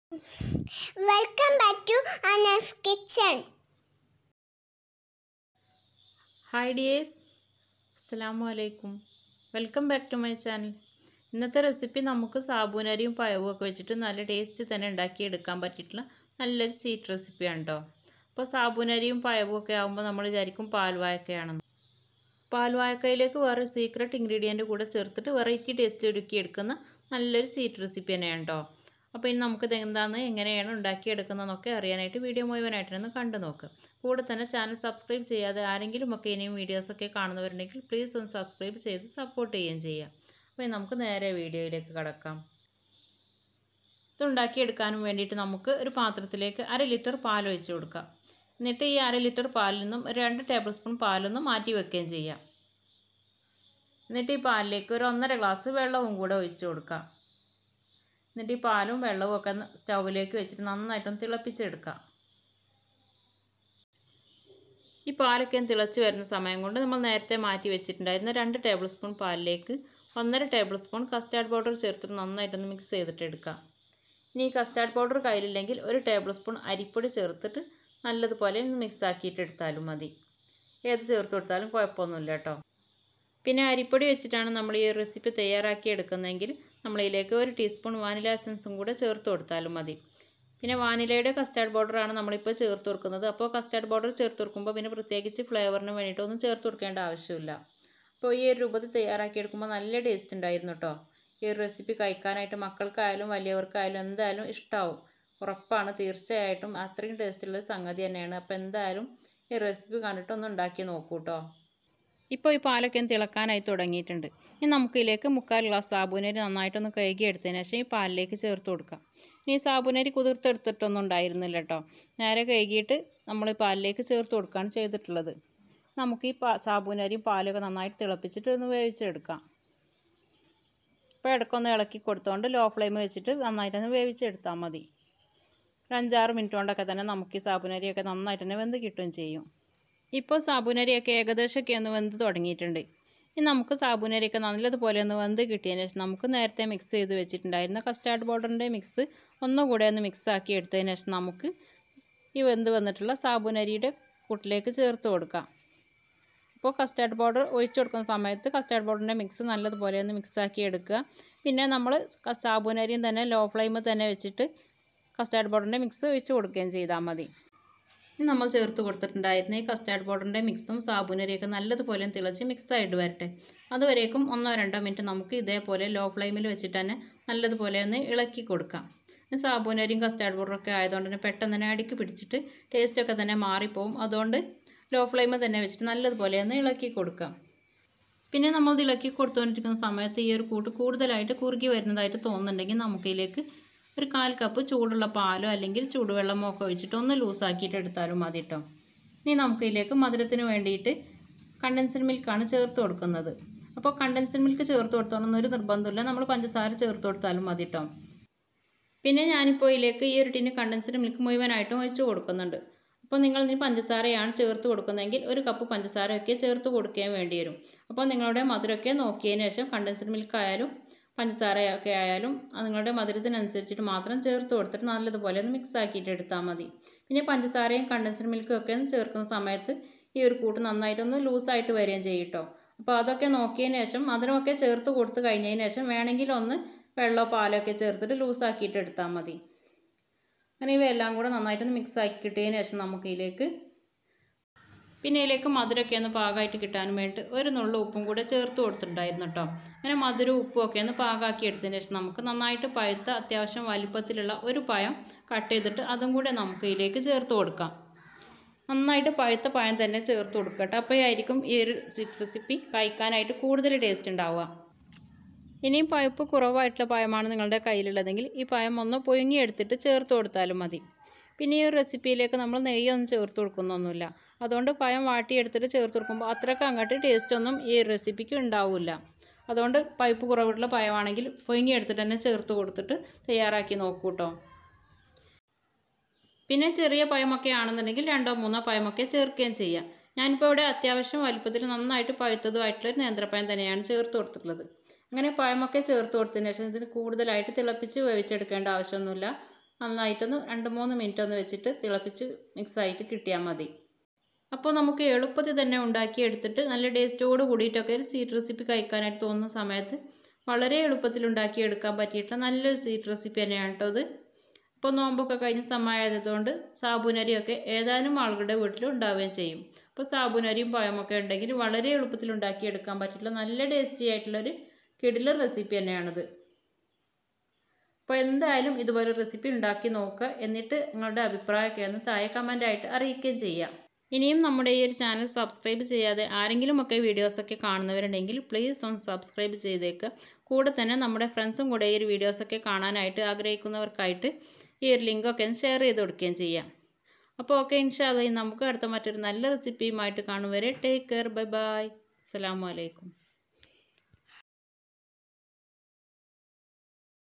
welcome back to Anas kitchen hi dears അസ്സലാമു അലൈക്കും welcome back to my channel ഇന്നത്തെ recipe നമുക്ക് സാബൂനരിയും പഴവും ഒക്കെ വെച്ചിട്ട് നല്ല ടേസ്റ്റ് തന്നെ ഉണ്ടാക്കിയെടുക്കാൻ പറ്റിയിട്ടുള്ള നല്ലൊരു സ്വീറ്റ് റെസിപ്പിയാണ് കേട്ടോ അപ്പോൾ സാബൂനരിയും പഴവും ഒക്കെ ആകുമ്പോൾ നമ്മൾ വിചാരിക്കും പാൽവായക്കയാണെന്ന് പാൽവായക്കയിലേക്ക് വേറെ സീക്രട്ട് ഇൻഗ്രീഡിയൻറ്റ് കൂടെ ചേർത്തിട്ട് വെറൈറ്റി ടേസ്റ്റിൽ ഒരുക്കിയെടുക്കുന്ന നല്ലൊരു സ്വീറ്റ് റെസിപ്പി തന്നെയാണ് കേട്ടോ അപ്പോൾ ഇനി നമുക്കിത് എന്താണെന്ന് എങ്ങനെയാണ് ഉണ്ടാക്കിയെടുക്കുന്നതെന്നൊക്കെ അറിയാനായിട്ട് വീഡിയോ മുഴുവനായിട്ടൊന്ന് കണ്ടു നോക്കുക കൂടെ തന്നെ ചാനൽ സബ്സ്ക്രൈബ് ചെയ്യാതെ ആരെങ്കിലും ഒക്കെ ഇനിയും വീഡിയോസൊക്കെ കാണുന്നവരുണ്ടെങ്കിൽ പ്ലീസ് ഒന്ന് സബ്സ്ക്രൈബ് ചെയ്ത് സപ്പോർട്ട് ചെയ്യുകയും ചെയ്യുക അപ്പോൾ ഇനി നമുക്ക് നേരെ വീഡിയോയിലേക്ക് കടക്കാം ഇത് ഉണ്ടാക്കിയെടുക്കാനും വേണ്ടിയിട്ട് നമുക്ക് ഒരു പാത്രത്തിലേക്ക് അര ലിറ്റർ പാൽ ഒഴിച്ച് കൊടുക്കാം എന്നിട്ട് ഈ അര ലിറ്റർ പാലിൽ നിന്നും ഒരു രണ്ട് ടേബിൾ സ്പൂൺ പാലൊന്ന് മാറ്റി വെക്കുകയും ചെയ്യാം എന്നിട്ട് ഈ പാലിലേക്ക് ഒരു ഒന്നര ഗ്ലാസ് വെള്ളവും കൂടെ ഒഴിച്ച് കൊടുക്കാം എന്നിട്ട് ഈ പാലും വെള്ളവും ഒക്കെ സ്റ്റൗവിലേക്ക് വെച്ചിട്ട് നന്നായിട്ടൊന്ന് തിളപ്പിച്ചെടുക്കാം ഈ പാലൊക്കെ തിളച്ച് വരുന്ന സമയം കൊണ്ട് നമ്മൾ നേരത്തെ മാറ്റി വെച്ചിട്ടുണ്ടായിരുന്ന രണ്ട് ടേബിൾ സ്പൂൺ പാലിലേക്ക് ഒന്നര ടേബിൾ സ്പൂൺ കസ്റ്റാർഡ് പൗഡർ ചേർത്തിട്ട് നന്നായിട്ടൊന്ന് മിക്സ് ചെയ്തിട്ട് എടുക്കാം ഇനി ഈ കസ്റ്റാർഡ് പൗഡർ കയ്യിലില്ലെങ്കിൽ ഒരു ടേബിൾ സ്പൂൺ അരിപ്പൊടി ചേർത്തിട്ട് നല്ലതുപോലെ ഒന്ന് മിക്സ് ആക്കിയിട്ട് എടുത്താലും മതി ഏത് ചേർത്ത് കൊടുത്താലും കുഴപ്പമൊന്നുമില്ല കേട്ടോ പിന്നെ അരിപ്പൊടി വെച്ചിട്ടാണ് നമ്മൾ ഈ റെസിപ്പി തയ്യാറാക്കി എടുക്കുന്നതെങ്കിൽ നമ്മളിതിലേക്ക് ഒരു ടീസ്പൂൺ വാനില എസൻസും കൂടെ ചേർത്ത് കൊടുത്താലും മതി പിന്നെ വാനിലയുടെ കസ്റ്റാർഡ് പൗഡറാണ് നമ്മളിപ്പോൾ ചേർത്ത് കൊടുക്കുന്നത് അപ്പോൾ കസ്റ്റാർഡ് പൗഡർ ചേർത്ത് കൊടുക്കുമ്പോൾ പിന്നെ പ്രത്യേകിച്ച് ഫ്ലേവറിന് വേണ്ടിയിട്ടൊന്നും ചേർത്ത് കൊടുക്കേണ്ട ആവശ്യമില്ല അപ്പോൾ ഈ ഒരു രൂപത്തിൽ തയ്യാറാക്കി എടുക്കുമ്പോൾ നല്ല ടേസ്റ്റ് ഉണ്ടായിരുന്നു കേട്ടോ ഈ ഒരു റെസിപ്പി കഴിക്കാനായിട്ട് മക്കൾക്കായാലും വലിയവർക്കായാലും എന്തായാലും ഇഷ്ടമാവും ഉറപ്പാണ് തീർച്ചയായിട്ടും അത്രയും ടേസ്റ്റുള്ള സംഗതി തന്നെയാണ് അപ്പോൾ എന്തായാലും ഈ റെസിപ്പി കണ്ടിട്ടൊന്ന് ഉണ്ടാക്കി നോക്കൂ കേട്ടോ ഇപ്പോൾ ഈ പാലൊക്കെ തിളക്കാനായി തുടങ്ങിയിട്ടുണ്ട് ഇനി നമുക്കിതിലേക്ക് മുക്കാൽ ഗ്ലാസ് സാബുനരി നന്നായിട്ടൊന്ന് കഴുകി എടുത്തതിന് ശേഷം ഈ പാലിലേക്ക് ചേർത്ത് കൊടുക്കാം ഇനി ഈ സാബുനരി കുതിർത്തെടുത്തിട്ടൊന്നും ഉണ്ടായിരുന്നില്ല കേട്ടോ നേരെ കഴുകിയിട്ട് നമ്മൾ ഈ പാലിലേക്ക് ചേർത്ത് കൊടുക്കുകയാണ് ചെയ്തിട്ടുള്ളത് നമുക്ക് ഈ പാ സാബുനരിയും പാലൊക്കെ നന്നായിട്ട് തിളപ്പിച്ചിട്ട് ഒന്ന് വേവിച്ചെടുക്കാം ഇപ്പോൾ ഇടയ്ക്കൊന്ന് ഇളക്കി കൊടുത്തുകൊണ്ട് ലോ ഫ്ലെയിം വെച്ചിട്ട് നന്നായിട്ടൊന്ന് വേവിച്ചെടുത്താൽ മതി ഒരു അഞ്ചാറ് മിനിറ്റ് കൊണ്ടൊക്കെ തന്നെ നമുക്ക് ഈ സാബുനരിയൊക്കെ നന്നായിട്ട് തന്നെ വെന്ത് കിട്ടുകയും ചെയ്യും ഇപ്പോൾ സാബുനരിയൊക്കെ ഏകദേശമൊക്കെ ഒന്ന് വെന്ത് തുടങ്ങിയിട്ടുണ്ട് ഇനി നമുക്ക് സാബുനരിയൊക്കെ നല്ലതുപോലെ ഒന്ന് വെന്ത് കിട്ടിയതിന് ശേഷം നമുക്ക് നേരത്തെ മിക്സ് ചെയ്ത് വെച്ചിട്ടുണ്ടായിരുന്ന കസ്റ്റാർഡ് പൗഡറിൻ്റെ മിക്സ് ഒന്നുകൂടെ ഒന്ന് മിക്സ് ആക്കി എടുത്തതിന് ശേഷം നമുക്ക് ഈ വെന്ത് വന്നിട്ടുള്ള സാബുനരിയുടെ കൂട്ടിലേക്ക് ചേർത്ത് കൊടുക്കാം അപ്പോൾ കസ്റ്റാർഡ് പൗഡർ ഒഴിച്ചു കൊടുക്കുന്ന സമയത്ത് കസ്റ്റാർഡ് പൗഡറിൻ്റെ മിക്സ് നല്ലതുപോലെ ഒന്ന് മിക്സ് ആക്കി എടുക്കുക പിന്നെ നമ്മൾ സാബുനരിയും തന്നെ ലോ ഫ്ലെയിമിൽ തന്നെ വെച്ചിട്ട് കസ്റ്റാർഡ് പൗഡറിൻ്റെ മിക്സ് ഒഴിച്ച് കൊടുക്കുകയും ചെയ്താൽ മതി ഇനി നമ്മൾ ചേർത്ത് കൊടുത്തിട്ടുണ്ടായിരുന്ന ഈ കസ്റ്റാർഡ് പൗഡറിൻ്റെ മിക്സും സാബുനരിയൊക്കെ നല്ലതുപോലെ തിളച്ച് മിക്സ് ആയിട്ട് വരട്ടെ അതുവരേക്കും ഒന്നോ രണ്ടോ മിനിറ്റ് നമുക്ക് ഇതേപോലെ ലോ ഫ്ലെയിമിൽ വെച്ചിട്ട് തന്നെ നല്ലതുപോലെ ഒന്ന് ഇളക്കി കൊടുക്കാം സാബുനരിയും കസ്റ്റാർഡ് പൗഡറൊക്കെ ആയതുകൊണ്ട് തന്നെ പെട്ടെന്ന് തന്നെ അടിക്ക് പിടിച്ചിട്ട് ടേസ്റ്റൊക്കെ തന്നെ മാറിപ്പോവും അതുകൊണ്ട് ലോ ഫ്ലെയിമിൽ തന്നെ വെച്ചിട്ട് നല്ലതുപോലെ ഒന്ന് ഇളക്കി കൊടുക്കാം പിന്നെ നമ്മൾ ഇത് ഇളക്കി കൊടുത്തുകൊണ്ടിരിക്കുന്ന സമയത്ത് ഈ ഒരു കൂട്ട് കൂടുതലായിട്ട് കുറുകി വരുന്നതായിട്ട് തോന്നുന്നുണ്ടെങ്കിൽ നമുക്കിതിലേക്ക് ഒരു കാൽ കപ്പ് ചൂടുള്ള പാലോ അല്ലെങ്കിൽ ചൂടുവെള്ളമോ ഒക്കെ ഒഴിച്ചിട്ട് ഒന്ന് ലൂസാക്കിയിട്ട് എടുത്താലും മതി കേട്ടോ ഇനി നമുക്കിതിലേക്ക് മധുരത്തിന് വേണ്ടിയിട്ട് കണ്ടൻസ്ഡ് മിൽക്കാണ് ചേർത്ത് കൊടുക്കുന്നത് അപ്പോൾ കണ്ടൻസ്ഡ് മിൽക്ക് ചേർത്ത് കൊടുത്തോണമെന്നൊരു നിർബന്ധമില്ല നമ്മൾ പഞ്ചസാര ചേർത്ത് കൊടുത്താലും മതി കേട്ടോ പിന്നെ ഞാനിപ്പോൾ ഇതിലേക്ക് ഈ ഒരു ടിന് കണ്ടൻസ്ഡ് മിൽക്ക് മുഴുവനായിട്ടും ഒഴിച്ച് കൊടുക്കുന്നുണ്ട് അപ്പോൾ നിങ്ങൾ ഇനി പഞ്ചസാരയാണ് ചേർത്ത് കൊടുക്കുന്നതെങ്കിൽ ഒരു കപ്പ് പഞ്ചസാരയൊക്കെ ചേർത്ത് കൊടുക്കുകയും വേണ്ടി വരും അപ്പോൾ നിങ്ങളുടെ മധുരമൊക്കെ നോക്കിയതിന് ശേഷം കണ്ടൻസ്ഡ് മിൽക്ക് ആയാലും പഞ്ചസാരയൊക്കെ ആയാലും അത് നിങ്ങളുടെ മധുരത്തിനനുസരിച്ചിട്ട് മാത്രം ചേർത്ത് കൊടുത്തിട്ട് നല്ലതുപോലെ ഒന്ന് മിക്സ് ആക്കിയിട്ട് എടുത്താൽ മതി പിന്നെ പഞ്ചസാരയും കണ്ടൻസ്ഡ് മിൽക്കും ഒക്കെ ചേർക്കുന്ന സമയത്ത് ഈ ഒരു കൂട്ട് നന്നായിട്ടൊന്ന് ലൂസായിട്ട് വരികയും ചെയ്യും കേട്ടോ അപ്പോൾ അതൊക്കെ നോക്കിയതിന് ശേഷം മധുരമൊക്കെ ചേർത്ത് കൊടുത്ത് കഴിഞ്ഞതിന് ശേഷം വേണമെങ്കിൽ ഒന്ന് വെള്ളമോ പാലോ ഒക്കെ ചേർത്തിട്ട് ലൂസാക്കിയിട്ട് എടുത്താൽ മതി അങ്ങനെ ഇവയെല്ലാം കൂടെ നന്നായിട്ടൊന്ന് മിക്സ് ആക്കി കിട്ടിയതിന് ശേഷം നമുക്ക് ഇതിലേക്ക് പിന്നെ ഇതിലേക്ക് മധുരമൊക്കെ ഒന്ന് പാകമായിട്ട് കിട്ടാൻ വേണ്ടി ഒരു നുള്ളു ഉപ്പും കൂടെ ചേർത്ത് കൊടുത്തിട്ടുണ്ടായിരുന്നു കേട്ടോ അങ്ങനെ മധുരവും ഉപ്പും ഒക്കെ ഒന്ന് പാകമാക്കി എടുത്തതിന് ശേഷം നമുക്ക് നന്നായിട്ട് പഴുത്ത അത്യാവശ്യം വലിപ്പത്തിലുള്ള ഒരു പഴം കട്ട് ചെയ്തിട്ട് അതും കൂടെ നമുക്ക് ഇതിലേക്ക് ചേർത്ത് കൊടുക്കാം നന്നായിട്ട് പഴുത്ത പഴം തന്നെ ചേർത്ത് കൊടുക്കട്ടെ അപ്പോഴായിരിക്കും ഈ ഒരു റെസിപ്പി കഴിക്കാനായിട്ട് കൂടുതൽ ടേസ്റ്റ് ഉണ്ടാവുക ഇനിയും പഴുപ്പ് കുറവായിട്ടുള്ള പഴമാണ് നിങ്ങളുടെ കയ്യിലുള്ളതെങ്കിൽ ഈ പഴം ഒന്ന് പുഴുങ്ങിയെടുത്തിട്ട് ചേർത്ത് കൊടുത്താലും മതി പിന്നെ ഈ ഒരു റെസിപ്പിയിലേക്ക് നമ്മൾ നെയ്യൊന്നും ചേർത്ത് കൊടുക്കുന്നൊന്നുമില്ല അതുകൊണ്ട് പഴം വാട്ടിയെടുത്തിട്ട് ചേർത്ത് കൊടുക്കുമ്പോൾ അത്രയ്ക്ക് അങ്ങോട്ട് ടേസ്റ്റ് ഒന്നും ഈ റെസിപ്പിക്ക് ഉണ്ടാവില്ല അതുകൊണ്ട് പഴുപ്പ് കുറവുള്ള പഴമാണെങ്കിൽ പുഴുങ്ങിയെടുത്തിട്ട് തന്നെ ചേർത്ത് കൊടുത്തിട്ട് തയ്യാറാക്കി നോക്കൂ കേട്ടോ പിന്നെ ചെറിയ പഴമൊക്കെ ആണെന്നുണ്ടെങ്കിൽ രണ്ടോ മൂന്നോ പഴമൊക്കെ ചേർക്കുകയും ചെയ്യാം ഞാനിപ്പോൾ ഇവിടെ അത്യാവശ്യം വലുപ്പത്തിൽ നന്നായിട്ട് പഴുത്തതുമായിട്ടുള്ള നേന്ത്രപ്പഴം തന്നെയാണ് ചേർത്ത് കൊടുത്തിട്ടുള്ളത് അങ്ങനെ പഴമൊക്കെ ചേർത്ത് കൊടുത്തതിന് ശേഷം ഇതിന് കൂടുതലായിട്ട് തിളപ്പിച്ച് വേവിച്ചെടുക്കേണ്ട ആവശ്യമൊന്നുമില്ല നന്നായിട്ടൊന്ന് രണ്ട് മൂന്ന് മിനിറ്റ് ഒന്ന് വെച്ചിട്ട് തിളപ്പിച്ച് മിക്സായിട്ട് കിട്ടിയാൽ മതി അപ്പോൾ നമുക്ക് എളുപ്പത്തിൽ തന്നെ ഉണ്ടാക്കി എടുത്തിട്ട് നല്ല ടേസ്റ്റോട് കൂടിയിട്ടൊക്കെ ഒരു സ്വീറ്റ് റെസിപ്പി കഴിക്കാനായിട്ട് തോന്നുന്ന സമയത്ത് വളരെ എളുപ്പത്തിൽ ഉണ്ടാക്കി എടുക്കാൻ പറ്റിയിട്ടുള്ള നല്ലൊരു സ്വീറ്റ് റെസിപ്പി തന്നെയാണ് കേട്ടോ ഇത് ഇപ്പോൾ നോമ്പൊക്കെ കഴിഞ്ഞ സമയമായതുകൊണ്ട് സാബുനരിയൊക്കെ ഏതാനും ആളുകളുടെ വീട്ടിൽ ഉണ്ടാവുകയും ചെയ്യും അപ്പോൾ സാബുനരിയും പഴമൊക്കെ ഉണ്ടെങ്കിൽ വളരെ എളുപ്പത്തിൽ ഉണ്ടാക്കിയെടുക്കാൻ പറ്റിയിട്ടുള്ള നല്ല ടേസ്റ്റി ആയിട്ടുള്ളൊരു കിടിലൻ റെസിപ്പി തന്നെയാണിത് അപ്പോൾ എന്തായാലും ഇതുപോലെ റെസിപ്പി ഉണ്ടാക്കി നോക്കുക എന്നിട്ട് നിങ്ങളുടെ അഭിപ്രായമൊക്കെ ഒന്ന് താഴെ കമൻ്റായിട്ട് അറിയിക്കുകയും ചെയ്യാം ഇനിയും നമ്മുടെ ഈ ഒരു ചാനൽ സബ്സ്ക്രൈബ് ചെയ്യാതെ ആരെങ്കിലുമൊക്കെ വീഡിയോസൊക്കെ കാണുന്നവരുണ്ടെങ്കിൽ പ്ലീസ് ഒന്ന് സബ്സ്ക്രൈബ് ചെയ്തേക്കുക കൂടെ തന്നെ നമ്മുടെ ഫ്രണ്ട്സും കൂടെ ഈ ഒരു വീഡിയോസൊക്കെ കാണാനായിട്ട് ആഗ്രഹിക്കുന്നവർക്കായിട്ട് ഈ ഒരു ലിങ്കൊക്കെ ഒന്ന് ഷെയർ ചെയ്ത് കൊടുക്കുകയും ചെയ്യാം അപ്പോൾ ഓക്കെ ഇൻഷാല്ല നമുക്ക് അടുത്ത മറ്റൊരു നല്ല റെസിപ്പിയുമായിട്ട് കാണും വരെ ടേക്ക് കെയർ ബൈ ബൈ അസ്സാം വലൈക്കും